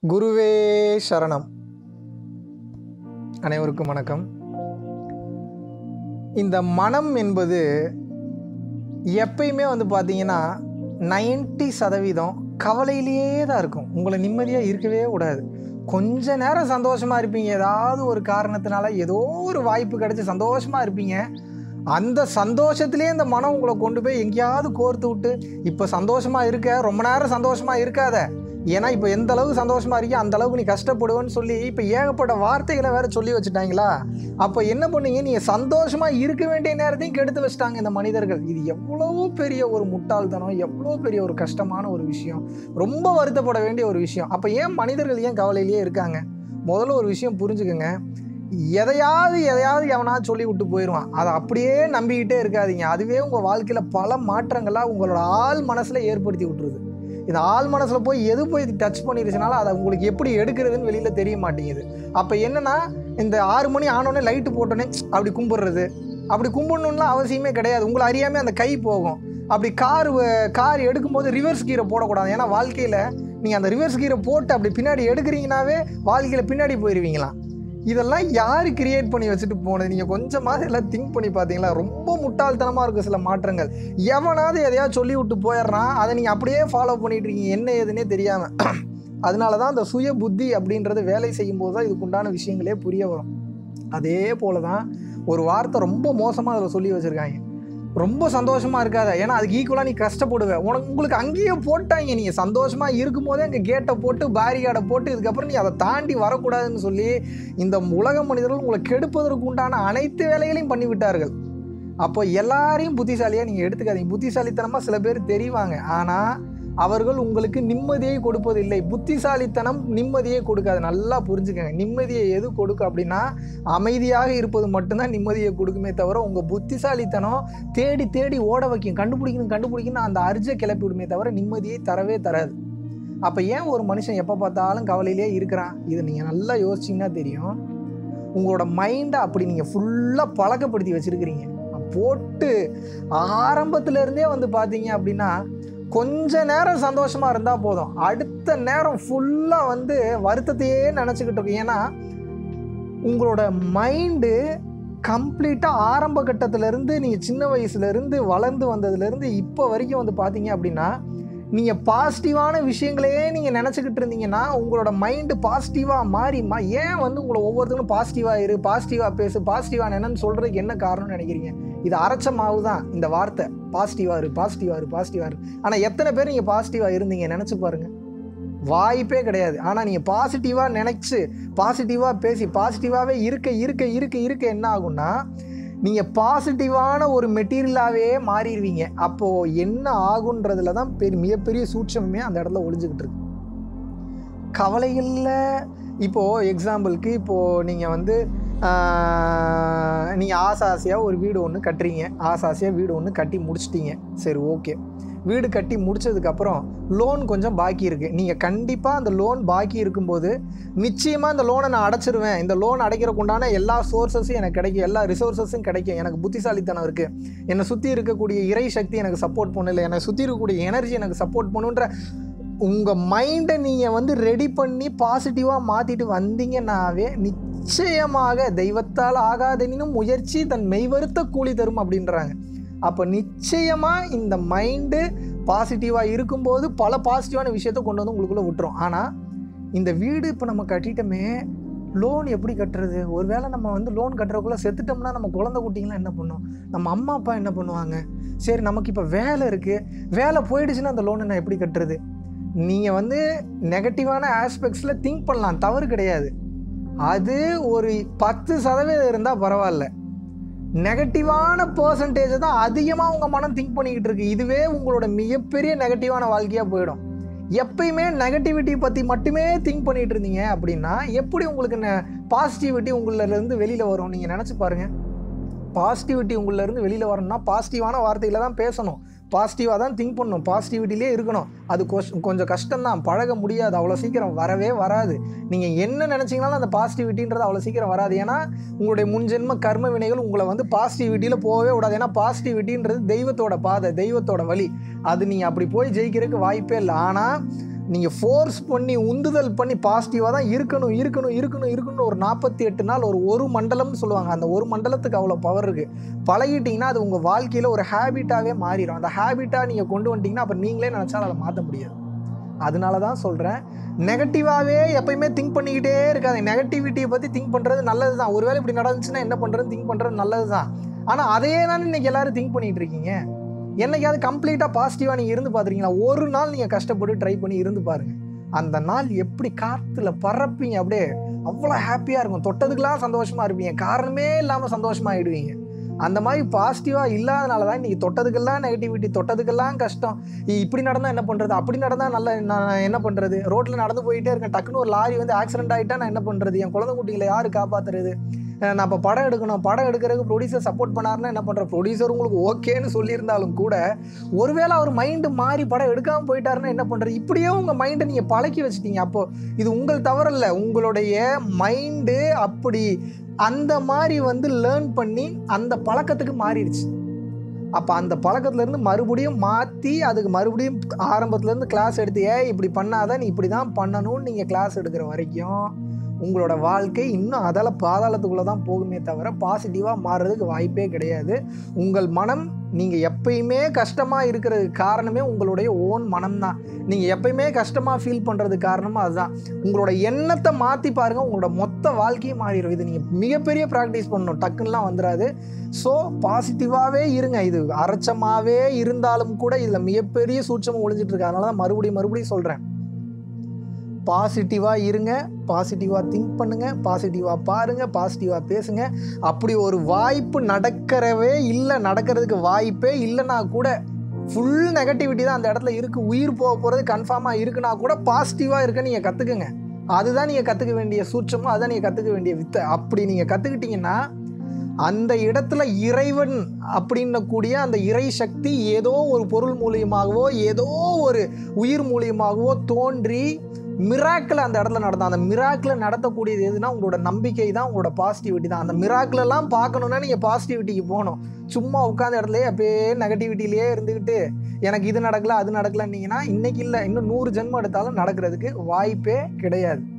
குருவே சரணம் அனைவருக்கும் வணக்கம் இந்த மனம் என்பது எப்பயுமே வந்து பார்த்தீங்கன்னா 90% சதவீதம் கவலையிலேயே தான் இருக்கும் உங்களை நிம்மதியாக இருக்கவே கூடாது கொஞ்ச நேரம் சந்தோஷமாக இருப்பீங்க ஏதாவது ஒரு காரணத்தினால ஏதோ ஒரு வாய்ப்பு கிடைச்சி சந்தோஷமாக இருப்பீங்க அந்த சந்தோஷத்திலே இந்த மனம் உங்களை கொண்டு போய் எங்கேயாவது கோர்த்து விட்டு இப்போ சந்தோஷமாக இருக்க ரொம்ப நேரம் சந்தோஷமாக இருக்காத ஏன்னா இப்போ எந்த அளவுக்கு சந்தோஷமாக இருக்கியோ அந்த அளவுக்கு நீ கஷ்டப்படுவேன்னு சொல்லி இப்போ ஏகப்பட்ட வார்த்தைகளை வேற சொல்லி வச்சுட்டாங்களா அப்போ என்ன பண்ணீங்க நீங்கள் சந்தோஷமாக இருக்க வேண்டிய நேரத்தையும் கெடுத்து வச்சுட்டாங்க இந்த மனிதர்கள் இது எவ்வளோ பெரிய ஒரு முட்டாள்தனம் எவ்வளோ பெரிய ஒரு கஷ்டமான ஒரு விஷயம் ரொம்ப வருத்தப்பட வேண்டிய ஒரு விஷயம் அப்போ ஏன் மனிதர்கள் ஏன் கவலையிலேயே இருக்காங்க முதல்ல ஒரு விஷயம் புரிஞ்சுக்கோங்க எதையாவது எதையாவது எவனாவது சொல்லி விட்டு போயிடுவான் அதை அப்படியே நம்பிக்கிட்டே இருக்காதீங்க அதுவே உங்கள் வாழ்க்கையில் பல மாற்றங்களாக உங்களோட ஆள் மனசில் ஏற்படுத்தி விட்டுருது இந்த ஆள் மனசில் போய் எது போய் டச் பண்ணிருச்சுனால அதை உங்களுக்கு எப்படி எடுக்கிறதுன்னு வெளியில் தெரிய மாட்டேங்குது அப்போ என்னன்னா இந்த ஆறு மணி ஆனோடனே லைட்டு போட்டோன்னே அப்படி கும்பிடுறது அப்படி கும்பிடணும்லாம் அவசியமே கிடையாது உங்களை அறியாமல் அந்த கை போகும் அப்படி கார் கார் எடுக்கும்போது ரிவர்ஸ் கீரை போடக்கூடாது ஏன்னா வாழ்க்கையில் நீங்கள் அந்த ரிவர்ஸ் கீரை போட்டு அப்படி பின்னாடி எடுக்கிறீங்கனாவே வாழ்க்கையில் பின்னாடி போயிடுவீங்களாம் இதெல்லாம் யார் கிரியேட் பண்ணி வச்சுட்டு போனது நீங்கள் கொஞ்சமாவது எல்லாம் திங்க் பண்ணி பார்த்தீங்களா ரொம்ப முட்டாள்தனமாக இருக்கும் சில மாற்றங்கள் எவனாவது எதையாவது சொல்லி விட்டு போயிடுறான் அதை நீங்கள் அப்படியே ஃபாலோ பண்ணிட்டு இருக்கீங்க என்ன ஏதுன்னே தெரியாமல் அதனால தான் அந்த சுய புத்தி அப்படின்றது வேலை செய்யும்போது தான் இதுக்குண்டான விஷயங்களே புரிய வரும் அதே போல தான் ஒரு வார்த்தை ரொம்ப மோசமாக அதில் சொல்லி வச்சுருக்காங்க ரொம்ப சந்தோஷமாக இருக்காத ஏன்னா அதுக்கு ஈக்குவலாக நீ கஷ்டப்படுவ உனக்கு உங்களுக்கு அங்கேயே போட்டாங்க நீங்கள் சந்தோஷமாக இருக்கும்போதே அங்கே கேட்டை போட்டு பேரிகார்டை போட்டு இதுக்கப்புறம் நீ அதை தாண்டி வரக்கூடாதுன்னு சொல்லி இந்த உலக மனிதர்கள் உங்களை கெடுப்பதற்கு உண்டான அனைத்து வேலைகளையும் பண்ணி விட்டார்கள் அப்போ எல்லாரையும் புத்திசாலியாக நீங்கள் எடுத்துக்காதீங்க புத்திசாலித்தனமாக சில பேர் தெரிவாங்க ஆனால் அவர்கள் உங்களுக்கு நிம்மதியை கொடுப்பதில்லை புத்திசாலித்தனம் நிம்மதியை கொடுக்காது நல்லா புரிஞ்சுக்கங்க நிம்மதியை எது கொடுக்கும் அப்படின்னா அமைதியாக இருப்பது மட்டும்தான் நிம்மதியை கொடுக்குமே தவிர உங்கள் புத்திசாலித்தனம் தேடி தேடி ஓட வைக்கும் கண்டுபிடிக்கணும் கண்டுபிடிக்கணும் அந்த அர்ஜை கிளப்பி விடுமே தவிர நிம்மதியை தரவே தராது அப்போ ஏன் ஒரு மனுஷன் எப்போ பார்த்தாலும் கவலையிலே இருக்கிறான் இதை நீங்கள் நல்லா யோசிச்சிங்கன்னா தெரியும் உங்களோட மைண்டை அப்படி நீங்கள் ஃபுல்லாக பழக்கப்படுத்தி வச்சுருக்கிறீங்க போட்டு ஆரம்பத்துல இருந்தே வந்து பார்த்தீங்க அப்படின்னா கொஞ்ச நேரம் சந்தோஷமாக இருந்தால் போதும் அடுத்த நேரம் ஃபுல்லாக வந்து வருத்தத்தையே நினச்சிக்கிட்டு இருக்கும் ஏன்னா உங்களோட மைண்டு கம்ப்ளீட்டாக ஆரம்ப கட்டத்திலேருந்து நீங்கள் சின்ன வயசுலேருந்து வளர்ந்து வந்ததுலேருந்து இப்போ வரைக்கும் வந்து பார்த்தீங்க அப்படின்னா நீங்கள் பாசிட்டிவான விஷயங்களையே நீங்கள் நினச்சிக்கிட்டு இருந்தீங்கன்னா உங்களோட மைண்டு பாசிட்டிவாக மாறி மா ஏன் வந்து உங்களை ஒவ்வொருத்தரும் பாசிட்டிவாக இரு பாசிட்டிவாக பேசு பாசிட்டிவாக என்னன்னு சொல்கிறதுக்கு என்ன காரணம்னு நினைக்கிறீங்க இது அரைச்ச மாவு தான் இந்த வார்த்தை பாசிட்டிவாக இரு பாசிட்டிவாக இரு பாசிட்டிவாக இரு ஆனால் எத்தனை பேர் நீங்கள் பாசிட்டிவாக இருந்தீங்க நினச்சி பாருங்கள் வாய்ப்பே கிடையாது ஆனால் நீங்கள் பாசிட்டிவாக நினச்சி பாசிட்டிவாக பேசி பாசிட்டிவாகவே இருக்க இருக்க இருக்க இருக்க என்ன ஆகும்னா நீங்கள் பாசிட்டிவான ஒரு மெட்டீரியலாகவே மாறிடுவீங்க அப்போது என்ன ஆகுன்றதுல தான் பெரிய மிகப்பெரிய சூட்சமே அந்த இடத்துல ஒளிஞ்சுக்கிட்டு இருக்கு கவலைகளில் இப்போது எக்ஸாம்பிளுக்கு இப்போது நீங்கள் வந்து நீங்கள் ஆசை ஆசையாக ஒரு வீடு ஒன்று கட்டுறீங்க ஆசை ஆசையாக வீடு ஒன்று கட்டி முடிச்சிட்டீங்க சரி ஓகே வீடு கட்டி முடிச்சதுக்கப்புறம் லோன் கொஞ்சம் பாக்கி இருக்குது நீங்கள் கண்டிப்பாக அந்த லோன் பாக்கி இருக்கும்போது நிச்சயமாக இந்த லோனை நான் அடைச்சிருவேன் இந்த லோன் அடைக்கிறதுக்கு உண்டான எல்லா சோர்ஸஸும் எனக்கு கிடைக்கும் எல்லா ரிசோர்ஸஸும் கிடைக்கும் எனக்கு புத்திசாலித்தனம் இருக்குது என்னை சுற்றி இருக்கக்கூடிய இறை சக்தி எனக்கு சப்போர்ட் பண்ணல இல்லை என்னை சுற்றி இருக்கக்கூடிய எனர்ஜி எனக்கு சப்போர்ட் பண்ணுன்ற உங்கள் மைண்டை நீங்கள் வந்து ரெடி பண்ணி பாசிட்டிவாக மாற்றிட்டு வந்தீங்கன்னாவே நிச்சயமாக தெய்வத்தால் ஆகாதெனினும் முயற்சி தன் மெய்வருத்த கூலி தரும் அப்படின்றாங்க அப்போ நிச்சயமாக இந்த மைண்டு பாசிட்டிவாக இருக்கும்போது பல பாசிட்டிவான விஷயத்த கொண்டு வந்து உங்களுக்குள்ளே விட்டுரும் ஆனால் இந்த வீடு இப்போ நம்ம கட்டிட்டோமே லோன் எப்படி கட்டுறது ஒருவேளை நம்ம வந்து லோன் கட்டுறதுக்குள்ளே செத்துட்டோம்னா நம்ம குழந்தை குட்டிங்களாம் என்ன பண்ணும் நம்ம அம்மா அப்பா என்ன பண்ணுவாங்க சரி நமக்கு இப்போ வேலை இருக்குது வேலை போயிடுச்சுன்னா அந்த லோனை நான் எப்படி கட்டுறது நீங்கள் வந்து நெகட்டிவான ஆஸ்பெக்ட்ஸில் திங்க் பண்ணலாம் தவறு கிடையாது அது ஒரு பத்து சதவீதம் இருந்தால் பரவாயில்ல நெகட்டிவான பர்சன்டேஜை தான் அதிகமாக உங்கள் மனம் திங்க் பண்ணிக்கிட்டு இருக்கு இதுவே உங்களோட மிகப்பெரிய நெகட்டிவான வாழ்க்கையாக போயிடும் எப்பயுமே நெகட்டிவிட்டி பற்றி மட்டுமே திங்க் பண்ணிட்டு இருந்தீங்க அப்படின்னா எப்படி உங்களுக்கு பாசிட்டிவிட்டி உங்களிலேருந்து வெளியில் வரும் நீங்கள் நினச்சி பாருங்கள் பாசிட்டிவிட்டி உங்களிலேருந்து வெளியில் வரணும்னா பாசிட்டிவான வார்த்தையில் தான் பேசணும் பாசிட்டிவாக தான் திங்க் பண்ணணும் பாசிட்டிவிட்டிலே இருக்கணும் அது கொஷ் கொஞ்சம் கஷ்டம்தான் பழக முடியாது அவ்வளோ சீக்கிரம் வரவே வராது நீங்கள் என்ன நினச்சிங்கனாலும் அந்த பாசிட்டிவிட்டின்றது அவ்வளோ சீக்கிரம் வராது ஏன்னா உங்களுடைய முன்ஜென்ம கர்ம வினைகள் உங்களை வந்து பாசிட்டிவிட்டியில் போகவே விடாது ஏன்னா பாசிட்டிவிட்டின்றது தெய்வத்தோட பாதை தெய்வத்தோட வழி அது நீங்கள் அப்படி போய் ஜெயிக்கிறதுக்கு வாய்ப்பே இல்லை ஆனால் நீங்கள் ஃபோர்ஸ் பண்ணி உந்துதல் பண்ணி பாசிட்டிவாக தான் இருக்கணும் இருக்கணும் இருக்கணும் இருக்கணும் ஒரு நாற்பத்தி எட்டு நாள் ஒரு ஒரு மண்டலம்னு சொல்லுவாங்க அந்த ஒரு மண்டலத்துக்கு அவ்வளோ பவர் இருக்குது பழகிட்டிங்கன்னா அது உங்கள் வாழ்க்கையில் ஒரு ஹேபிட்டாகவே மாறிடும் அந்த ஹேபிட்டாக நீங்கள் கொண்டு வந்துட்டீங்கன்னா அப்புறம் நீங்களே நினச்சாலும் அதை மாற்ற முடியாது அதனால தான் சொல்கிறேன் நெகட்டிவாகவே எப்பயுமே திங்க் பண்ணிக்கிட்டே இருக்காது நெகட்டிவிட்டியை பற்றி திங்க் பண்ணுறது நல்லது தான் ஒருவேளை இப்படி நடந்துச்சுன்னா என்ன பண்ணுறது திங்க் பண்ணுறது நல்லது தான் ஆனால் அதையே தானே இன்றைக்கி எல்லோரும் திங்க் பண்ணிகிட்டு இருக்கீங்க என்னைக்காவது கம்ப்ளீட்டாக பாசிட்டிவாக நீங்கள் இருந்து பார்த்துருக்கீங்களா ஒரு நாள் நீங்கள் கஷ்டப்பட்டு ட்ரை பண்ணி இருந்து பாருங்கள் அந்த நாள் எப்படி காற்றுல பறப்பீங்க அப்படியே அவ்வளோ ஹாப்பியாக இருக்கும் தொட்டதுக்கெல்லாம் சந்தோஷமாக இருப்பீங்க காரணமே இல்லாமல் சந்தோஷமாகிடுவீங்க அந்த மாதிரி பாசிட்டிவாக இல்லாதனால தான் இன்றைக்கி தொட்டதுக்கெல்லாம் நெகட்டிவிட்டி தொட்டதுக்கெல்லாம் கஷ்டம் இ- இப்படி நடந்தால் என்ன பண்ணுறது அப்படி நடந்தால் நல்ல நான் என்ன பண்ணுறது ரோட்டில் நடந்து போயிட்டே இருக்கேன் டக்குன்னு ஒரு லாரி வந்து ஆக்சிடென்ட் ஆகிட்டா நான் என்ன பண்ணுறது என் குழந்தை குட்டிகளை யார் காப்பாற்றுறது நான் இப்போ படம் எடுக்கணும் படம் எடுக்கிறதுக்கு ப்ரொடியூசர் சப்போர்ட் பண்ணாருன்னா என்ன பண்ணுற ப்ரொடியூசர் உங்களுக்கு ஓகேன்னு சொல்லியிருந்தாலும் கூட ஒருவேளை அவர் மைண்டு மாறி படம் எடுக்காமல் போயிட்டாருன்னா என்ன பண்ணுறது இப்படியே உங்கள் மைண்டை நீங்கள் பழக்கி வச்சிட்டீங்க அப்போ இது உங்கள் தவறல்ல உங்களுடைய மைண்டு அப்படி அந்த மாதிரி வந்து லேர்ன் பண்ணி அந்த பழக்கத்துக்கு மாறிடுச்சு அப்போ அந்த பழக்கத்துலேருந்து மறுபடியும் மாற்றி அதுக்கு மறுபடியும் ஆரம்பத்துலேருந்து கிளாஸ் எடுத்து ஏ இப்படி பண்ணாதான் நீ இப்படி தான் பண்ணணும்னு நீங்கள் கிளாஸ் எடுக்கிற வரைக்கும் உங்களோட வாழ்க்கை இன்னும் அதால் பாதாளத்துக்குள்ளே தான் போகுமே தவிர பாசிட்டிவாக மாறுறதுக்கு வாய்ப்பே கிடையாது உங்கள் மனம் நீங்கள் எப்பயுமே கஷ்டமாக இருக்கிறதுக்கு காரணமே உங்களுடைய ஓன் மனம் தான் நீங்கள் எப்பயுமே கஷ்டமாக ஃபீல் பண்ணுறதுக்கு காரணமாக அதுதான் உங்களோட எண்ணத்தை மாற்றி பாருங்கள் உங்களோட மொத்த வாழ்க்கையும் மாறிடும் இது நீங்கள் மிகப்பெரிய ப்ராக்டிஸ் பண்ணணும் டக்குன்னுலாம் வந்துடாது ஸோ பாசிட்டிவாகவே இருங்க இது அரைச்சமாகவே இருந்தாலும் கூட இதில் மிகப்பெரிய சூட்சமாக ஒளிஞ்சிட்டு இருக்கு அதனால தான் மறுபடியும் மறுபடியும் சொல்கிறேன் பாசிட்டிவாக இருங்க பாசிட்டிவாக திங்க் பண்ணுங்கள் பாசிட்டிவாக பாருங்கள் பாசிட்டிவாக பேசுங்க அப்படி ஒரு வாய்ப்பு நடக்கிறவே இல்லை நடக்கிறதுக்கு வாய்ப்பே இல்லைன்னா கூட ஃபுல் நெகட்டிவிட்டி தான் அந்த இடத்துல இருக்குது உயிர் போக போகிறது கன்ஃபார்மாக இருக்குன்னா கூட பாசிட்டிவாக இருக்க நீங்கள் கற்றுக்குங்க அதுதான் நீங்கள் கற்றுக்க வேண்டிய சூட்சமும் அதுதான் நீங்கள் கற்றுக்க வேண்டிய வித்தை அப்படி நீங்கள் கற்றுக்கிட்டீங்கன்னா அந்த இடத்துல இறைவன் அப்படின்னக்கூடிய அந்த இறை சக்தி ஏதோ ஒரு பொருள் மூலியமாகவோ ஏதோ ஒரு உயிர் மூலியமாகவோ தோன்றி மிராக்கில் அந்த இடத்துல நடந்தா அந்த மிராக்கில் நடத்தக்கூடியது எதுனா உங்களோட நம்பிக்கை தான் உங்களோட பாசிட்டிவிட்டி தான் அந்த miracle எல்லாம் பார்க்கணுன்னா நீங்கள் பாசிட்டிவிட்டிக்கு போகணும் சும்மா உட்காந்த இடத்துலயே அப்படியே நெகட்டிவிட்டிலேயே இருந்துக்கிட்டு எனக்கு இது நடக்கல அது நடக்கலன்னீங்கன்னா இன்னைக்கு இல்லை இன்னும் நூறு ஜென்மம் எடுத்தாலும் நடக்கிறதுக்கு வாய்ப்பே கிடையாது